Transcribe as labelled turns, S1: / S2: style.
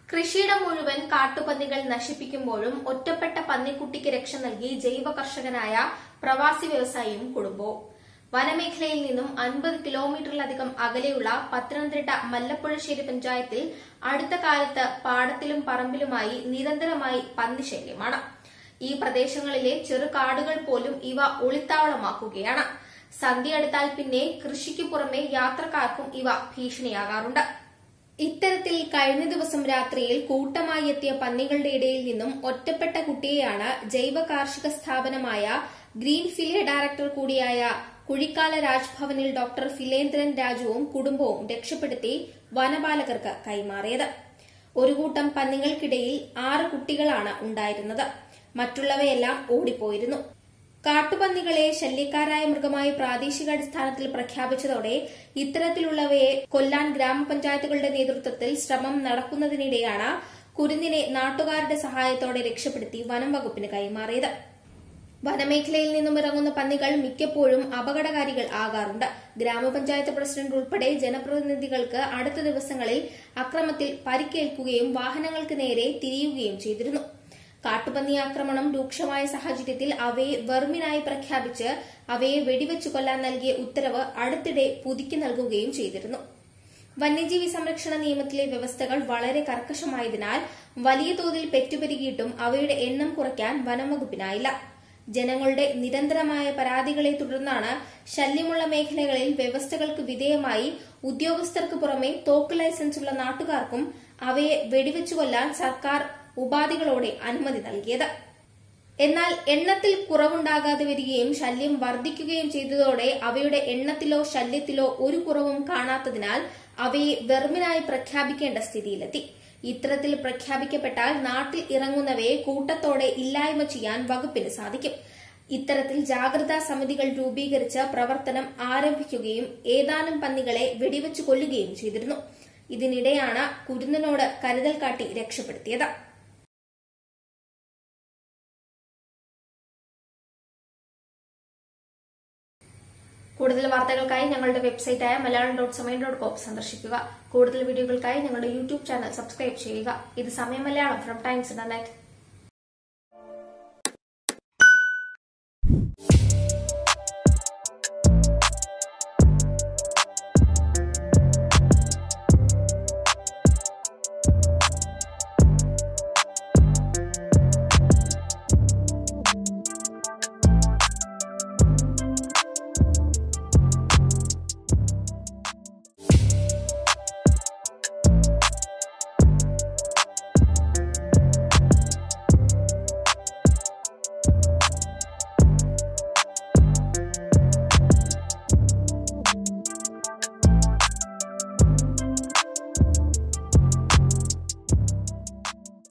S1: കൃഷിയിടം മുഴുവൻ കാട്ടുപന്നികൾ നശിപ്പിക്കുമ്പോഴും ഒറ്റപ്പെട്ട പന്നിക്കുട്ടിക്ക് രക്ഷ നൽകി ജൈവ കർഷകനായ പ്രവാസി വ്യവസായിയും കുടുംബവും വനമേഖലയിൽ നിന്നും അൻപത് കിലോമീറ്ററിലധികം അകലെയുള്ള പത്തനംതിട്ട മല്ലപ്പുഴശ്ശേരി പഞ്ചായത്തിൽ അടുത്ത കാലത്ത് പാടത്തിലും പറമ്പിലുമായി നിരന്തരമായി പന്നിശല്യമാണ് ഈ പ്രദേശങ്ങളിലെ ചെറുകാടുകൾ പോലും ഇവ ഒളിത്താവളമാക്കുകയാണ് സന്ധ്യ അടുത്താൽ പിന്നെ കൃഷിക്ക് പുറമെ യാത്രക്കാർക്കും ഇവ ഭീഷണിയാകാറുണ്ട് ഇത്തരത്തിൽ കഴിഞ്ഞ ദിവസം രാത്രിയിൽ കൂട്ടമായി എത്തിയ പന്നികളുടെ ഇടയിൽ നിന്നും ഒറ്റപ്പെട്ട കുട്ടിയെയാണ് ജൈവ കാർഷിക സ്ഥാപനമായ ഗ്രീൻ ഫിലെ ഡയറക്ടർ കൂടിയായ കുഴിക്കാല രാജ്ഭവനിൽ ഡോക്ടർ ഫിലേന്ദ്രൻ രാജുവും കുടുംബവും രക്ഷപ്പെടുത്തി വനപാലകർക്ക് കൈമാറിയത് ഒരു കൂട്ടം പന്നികൾക്കിടയിൽ ആറ് കുട്ടികളാണ് ഉണ്ടായിരുന്നത് മറ്റുള്ളവയെല്ലാം ഓടിപ്പോയിരുന്നു കാട്ടുപന്നികളെ ശല്യക്കാരായ മൃഗമായി പ്രാദേശികാടിസ്ഥാനത്തിൽ പ്രഖ്യാപിച്ചതോടെ ഇത്തരത്തിലുള്ളവയെ കൊല്ലാൻ ഗ്രാമപഞ്ചായത്തുകളുടെ നേതൃത്വത്തിൽ ശ്രമം നടക്കുന്നതിനിടെയാണ് കുരുന്നിനെ നാട്ടുകാരുടെ സഹായത്തോടെ രക്ഷപ്പെടുത്തി വനം വകുപ്പിന് കൈമാറിയത് വനമേഖലയിൽ നിന്നും ഇറങ്ങുന്ന പന്നികൾ മിക്കപ്പോഴും അപകടകാരികൾ ആകാറുണ്ട് ഗ്രാമപഞ്ചായത്ത് പ്രസിഡന്റ് ഉൾപ്പെടെ ജനപ്രതിനിധികൾക്ക് അടുത്ത ദിവസങ്ങളിൽ അക്രമത്തിൽ പരിക്കേൽക്കുകയും വാഹനങ്ങൾക്ക് നേരെ തിരിയുകയും ചെയ്തിരുന്നു കാട്ടുപന്നി ആക്രമണം രൂക്ഷമായ സാഹചര്യത്തിൽ അവയെ വെർമിനായി പ്രഖ്യാപിച്ച് അവയെ വെടിവെച്ചു കൊല്ലാൻ നൽകിയ ഉത്തരവ് അടുത്തിടെ പുതുക്കി നൽകുകയും ചെയ്തിരുന്നു വന്യജീവി സംരക്ഷണ നിയമത്തിലെ വ്യവസ്ഥകൾ വളരെ കർക്കശമായതിനാൽ വലിയ തോതിൽ പെറ്റുപെരുകിയിട്ടും അവയുടെ എണ്ണം കുറയ്ക്കാൻ വനംവകുപ്പിനായില്ല ജനങ്ങളുടെ നിരന്തരമായ പരാതികളെ തുടർന്നാണ് ശല്യമുള്ള മേഖലകളിൽ വ്യവസ്ഥകൾക്ക് വിധേയമായി ഉദ്യോഗസ്ഥർക്ക് പുറമെ തോക്ക് ലൈസൻസുള്ള നാട്ടുകാർക്കും അവയെ വെടിവെച്ചു കൊല്ലാൻ സർക്കാർ ഉപാധികളോടെ അനുമതി നൽകിയത് എന്നാൽ എണ്ണത്തിൽ കുറവുണ്ടാകാതെ വരികയും ശല്യം വർദ്ധിക്കുകയും ചെയ്തതോടെ അവയുടെ എണ്ണത്തിലോ ശല്യത്തിലോ ഒരു കുറവും കാണാത്തതിനാൽ അവയെ വെർമിനായി പ്രഖ്യാപിക്കേണ്ട സ്ഥിതിയിലെത്തി ഇത്തരത്തിൽ പ്രഖ്യാപിക്കപ്പെട്ടാൽ നാട്ടിൽ ഇറങ്ങുന്നവയെ കൂട്ടത്തോടെ ഇല്ലായ്മ ചെയ്യാൻ വകുപ്പിന് സാധിക്കും ഇത്തരത്തിൽ ജാഗ്രതാ സമിതികൾ രൂപീകരിച്ച് പ്രവർത്തനം ആരംഭിക്കുകയും ഏതാനും പന്നികളെ വെടിവെച്ചു കൊല്ലുകയും ചെയ്തിരുന്നു ഇതിനിടെയാണ് കുരുന്നനോട് കരുതൽ കാട്ടി രക്ഷപ്പെടുത്തിയത് കൂടുതൽ വാർത്തകൾക്കായി ഞങ്ങളുടെ വെബ്സൈറ്റായ Malayalam dot Samayam dot com സന്ദർശിക്കുക കൂടുതൽ വീഡിയോകൾക്കായി ഞങ്ങളുടെ യൂട്യൂബ് ചാനൽ സബ്സ്ക്രൈബ് ചെയ്യുക ഇത് സമയം മലയാളം ഫ്രം ടൈംസ് ഇന്റർനെറ്റ്